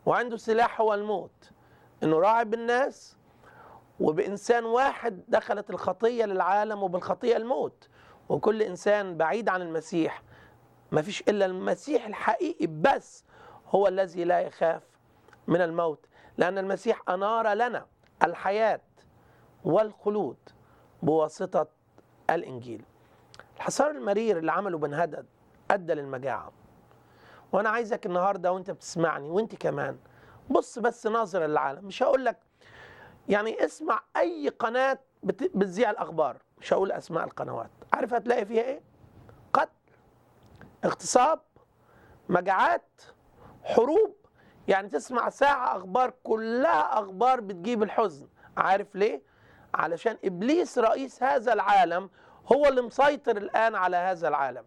وعنده سلاح هو الموت انه راعي بالناس وبانسان واحد دخلت الخطيه للعالم وبالخطيه الموت وكل انسان بعيد عن المسيح ما فيش الا المسيح الحقيقي بس هو الذي لا يخاف من الموت لان المسيح انار لنا الحياه والخلود بواسطه الانجيل الحصار المرير اللي عمله بن هدد ادى للمجاعه وانا عايزك النهارده وانت بتسمعني وانت كمان بص بس ناظر للعالم مش هقول لك يعني اسمع اي قناه بت- بتذيع الاخبار مش هقول اسماء القنوات عارف هتلاقي فيها ايه قتل اغتصاب مجاعات حروب يعني تسمع ساعة أخبار كلها أخبار بتجيب الحزن عارف ليه؟ علشان إبليس رئيس هذا العالم هو اللي مسيطر الآن على هذا العالم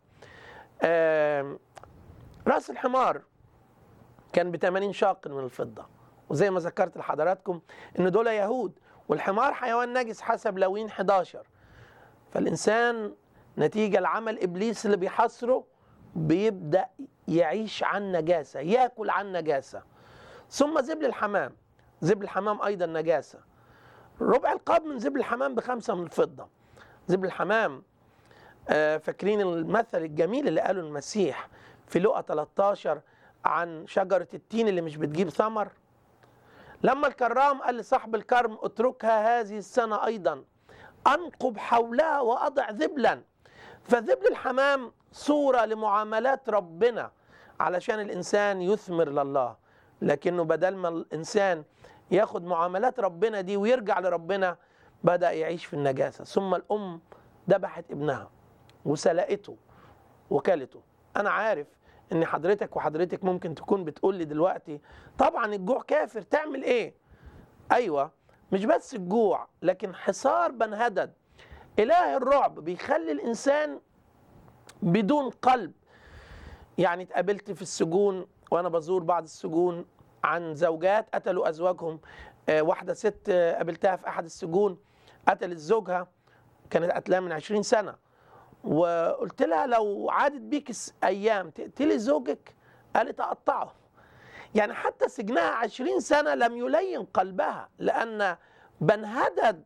آم، رأس الحمار كان ب 80 شاق من الفضة وزي ما ذكرت لحضراتكم إن دول يهود والحمار حيوان نجس حسب لوين 11 فالإنسان نتيجة لعمل إبليس اللي بيحصره بيبدأ يعيش عن نجاسة ياكل عن نجاسة ثم زبل الحمام زبل الحمام أيضا نجاسة ربع القاب من زبل الحمام بخمسة من الفضة زبل الحمام آه، فاكرين المثل الجميل اللي قاله المسيح في لقا 13 عن شجرة التين اللي مش بتجيب ثمر لما الكرام قال لصاحب الكرم اتركها هذه السنة أيضا أنقب حولها وأضع ذبلا فذبل الحمام صورة لمعاملات ربنا علشان الإنسان يثمر لله لكنه بدل ما الإنسان ياخد معاملات ربنا دي ويرجع لربنا بدأ يعيش في النجاسة ثم الأم ذبحت ابنها وسلقته وكلته أنا عارف إن حضرتك وحضرتك ممكن تكون بتقول لي دلوقتي طبعا الجوع كافر تعمل إيه؟ أيوة مش بس الجوع لكن حصار بنهدد إله الرعب بيخلي الإنسان بدون قلب يعني اتقابلت في السجون وانا بزور بعض السجون عن زوجات قتلوا ازواجهم آه، واحده ست آه، قابلتها في احد السجون قتلت زوجها كانت قتلها من 20 سنه وقلت لها لو عادت بيك الس- ايام تقتلي زوجك قالت اقطعه يعني حتى سجنها 20 سنه لم يلين قلبها لان بنهدد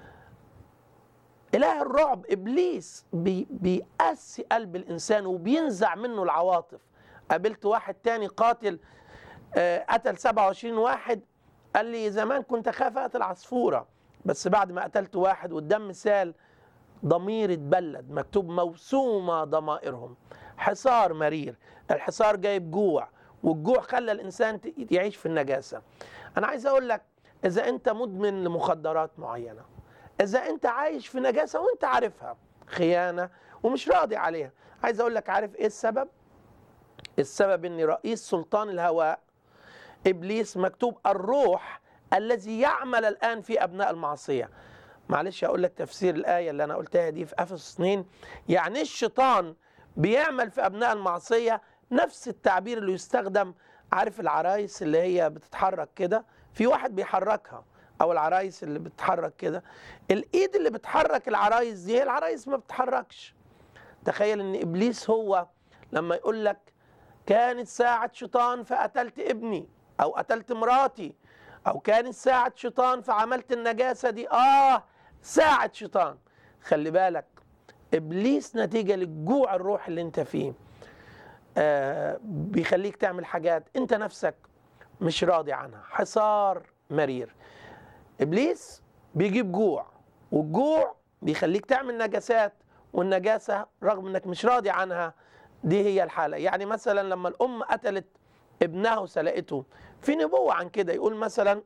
إله الرعب إبليس بي بيقسي قلب الإنسان وبينزع منه العواطف قابلت واحد تاني قاتل آه، قتل 27 واحد قال لي زمان كنت أخاف أقتل عصفورة بس بعد ما قتلت واحد والدم سال ضمير اتبلد مكتوب موسومة ضمائرهم حصار مرير الحصار جايب جوع والجوع خلى الإنسان ت- يعيش في النجاسة أنا عايز أقول لك إذا أنت مدمن لمخدرات معينة اذا انت عايش في نجاسه وانت عارفها خيانه ومش راضي عليها عايز اقول لك عارف ايه السبب السبب ان رئيس سلطان الهواء ابليس مكتوب الروح الذي يعمل الان في ابناء المعصيه معلش اقول لك تفسير الايه اللي انا قلتها دي في افسس 2 يعني الشيطان بيعمل في ابناء المعصيه نفس التعبير اللي يستخدم عارف العرايس اللي هي بتتحرك كده في واحد بيحركها او العرايس اللي بتتحرك كده الايد اللي بتحرك العرايس دي هي العرايس ما بتتحركش تخيل ان ابليس هو لما يقول لك كانت ساعة شيطان فقتلت ابني او قتلت مراتي او كانت ساعة شيطان فعملت النجاسة دي اه ساعة شيطان خلي بالك ابليس نتيجة للجوع الروح اللي انت فيه آه بيخليك تعمل حاجات انت نفسك مش راضي عنها حصار مرير ابليس بيجيب جوع والجوع بيخليك تعمل نجاسات والنجاسه رغم انك مش راضي عنها دي هي الحاله يعني مثلا لما الام قتلت ابنها وسلقته في نبوه عن كده يقول مثلا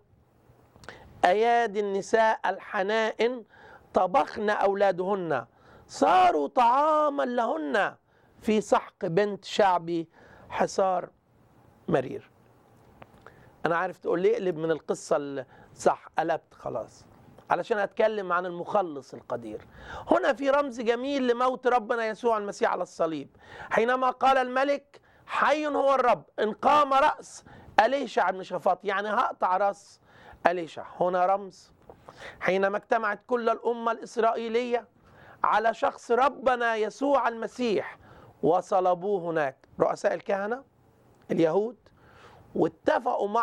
ايادي النساء الحنائن طبخن اولادهن صاروا طعاما لهن في سحق بنت شعبي حصار مرير انا عارف تقول لي اقلب من القصه ال- صح قلبت خلاص علشان اتكلم عن المخلص القدير هنا في رمز جميل لموت ربنا يسوع المسيح على الصليب حينما قال الملك حي هو الرب ان قام راس اليشع بن شفاط يعني هقطع راس اليشع هنا رمز حينما اجتمعت كل الامه الاسرائيليه على شخص ربنا يسوع المسيح وصلبوه هناك رؤساء الكهنه اليهود واتفقوا مع